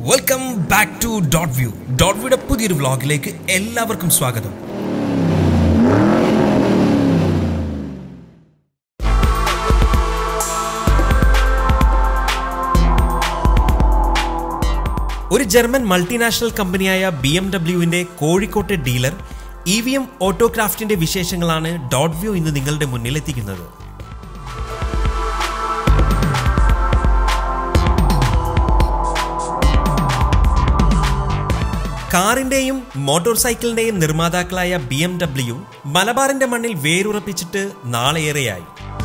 Welcome back to dot view dot വ്യൂയുടെ പുതിയൊരു വ്ളോഗിലേക്ക് എല്ലാവർക്കും സ്വാഗതം ഒരു ജർമ്മൻ മൾട്ടിനാഷണൽ കമ്പനിയായ ബി എം ഡബ്ല്യുവിന്റെ കോഴിക്കോട്ടെ ഡീലർ ഇ വി എം ഓട്ടോക്രാഫ്റ്റിന്റെ വിശേഷങ്ങളാണ് ഡോട്ട് വ്യൂ ഇന്ന് നിങ്ങളുടെ മുന്നിൽ എത്തിക്കുന്നത് കാറിന്റെയും മോട്ടോർ സൈക്കിളിന്റെയും നിർമ്മാതാക്കളായ ബി എം ഡബ്ല്യു മലബാറിന്റെ മണ്ണിൽ വേരുറപ്പിച്ചിട്ട് നാളെയേറെയായി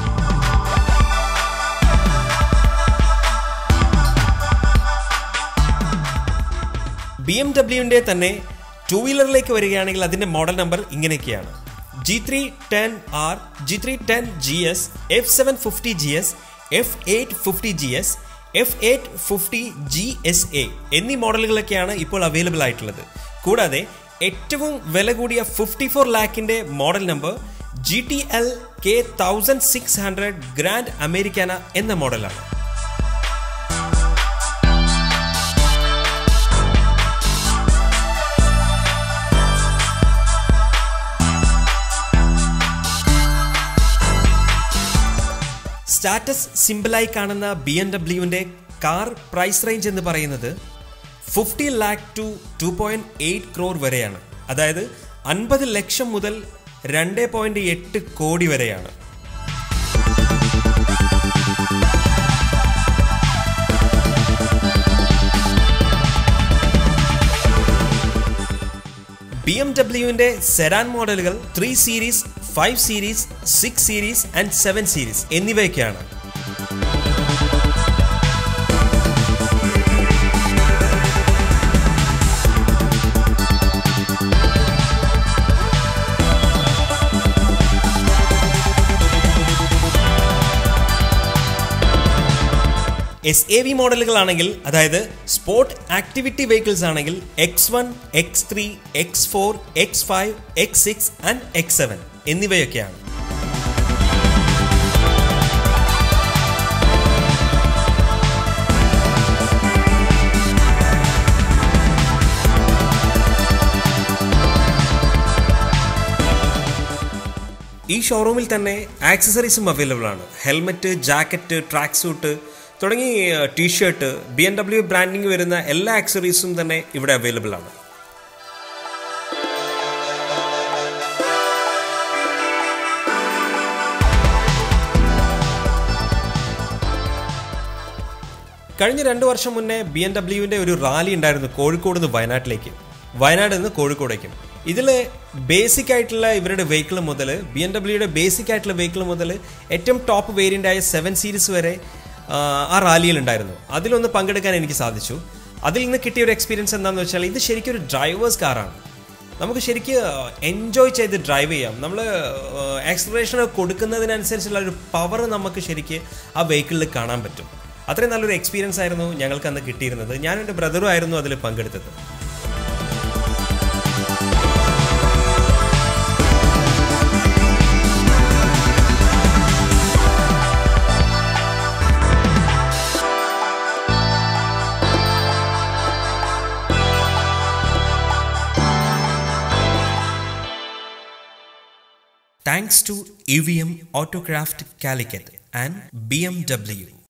ബി എം ഡബ്ല്യുവിന്റെ തന്നെ ടൂ വീലറിലേക്ക് വരികയാണെങ്കിൽ അതിന്റെ മോഡൽ നമ്പർ ഇങ്ങനെയൊക്കെയാണ് G three ten R G three ten G S F seven fifty G S F eight fifty G S F eight fifty G S A എന്നീ മോഡലുകളൊക്കെയാണ് ഇപ്പോൾ അവൈലബിൾ ആയിട്ടുള്ളത് കൂടാതെ ഏറ്റവും വില കൂടിയ ഫിഫ്റ്റി ഫോർ ലാക്കിന്റെ model number G T L K thousand six hundred grand Americana എന്ന മോഡലാണ് സ്റ്റാറ്റസ് സിമ്പിളായി കാണുന്ന ബി എം ഡബ്ല്യുവിൻ്റെ കാർ പ്രൈസ് റേഞ്ച് എന്ന് പറയുന്നത് fifty lakh to two point eight crore വരെയാണ് അതായത് അൻപത് ലക്ഷം മുതൽ രണ്ട് പോയിന്റ് എട്ട് കോടി വരെയാണ് ബി എം ഡബ്ല്യുവിന്റെ സെറാൻ മോഡലുകൾ three series five series six series and seven series എന്നിവയൊക്കെയാണ് എസ് എ വി മോഡലുകളാണെങ്കിൽ അതായത് സ്പോർട്ട് ആക്ടിവിറ്റി വെഹിക്കിൾസ് ആണെങ്കിൽ X one X three X four X five X six and X seven എന്നിവയൊക്കെയാണ് ഈ ഷോറൂമിൽ തന്നെ ആക്സസറീസും അവൈലബിൾ ആണ് ഹെൽമെറ്റ് ജാക്കറ്റ് ട്രാക്ക് സൂട്ട് തുടങ്ങി T shirt B M W branding വരുന്ന എല്ലാ ആക്സറീസും തന്നെ ഇവിടെ അവൈലബിൾ ആണ് കഴിഞ്ഞ രണ്ട് വർഷം മുന്നേ ബി എം ഡബ്ല്യുവിൻ്റെ ഒരു റാലി ഉണ്ടായിരുന്നു കോഴിക്കോട് നിന്ന് വയനാട്ടിലേക്ക് വയനാട് നിന്ന് കോഴിക്കോടേക്കും ഇതിൽ ബേസിക് ആയിട്ടുള്ള ഇവരുടെ വെഹിക്കിൾ മുതൽ ബി എം ഡബ്ല്യുടെ ബേസിക് ആയിട്ടുള്ള വെഹിക്കിൾ മുതൽ ഏറ്റവും ടോപ്പ് വേരിയൻ്റ് ആയ സെവൻ സീരീസ് വരെ ആ റാലിയിൽ ഉണ്ടായിരുന്നു അതിലൊന്ന് പങ്കെടുക്കാൻ എനിക്ക് സാധിച്ചു അതിൽ നിന്ന് കിട്ടിയ ഒരു എക്സ്പീരിയൻസ് എന്താണെന്ന് വെച്ചാൽ ഇത് ശരിക്കും ഒരു ഡ്രൈവേഴ്സ് കാറാണ് നമുക്ക് ശരിക്കും എൻജോയ് ചെയ്ത് ഡ്രൈവ് ചെയ്യാം നമ്മൾ ആക്സലറേഷൻ കൊടുക്കുന്നതിനനുസരിച്ചുള്ള ഒരു പവർ നമുക്ക് ശരിക്ക് ആ വെഹിക്കിളിൽ കാണാൻ പറ്റും അത്രയും നല്ലൊരു എക്സ്പീരിയൻസ് ആയിരുന്നു ഞങ്ങൾക്ക് അന്ന് കിട്ടിയിരുന്നത് ഞാനും എൻ്റെ ബ്രദറും ആയിരുന്നു അതിൽ പങ്കെടുത്തത് Thanks to EVM Autocraft Calicut and BMW.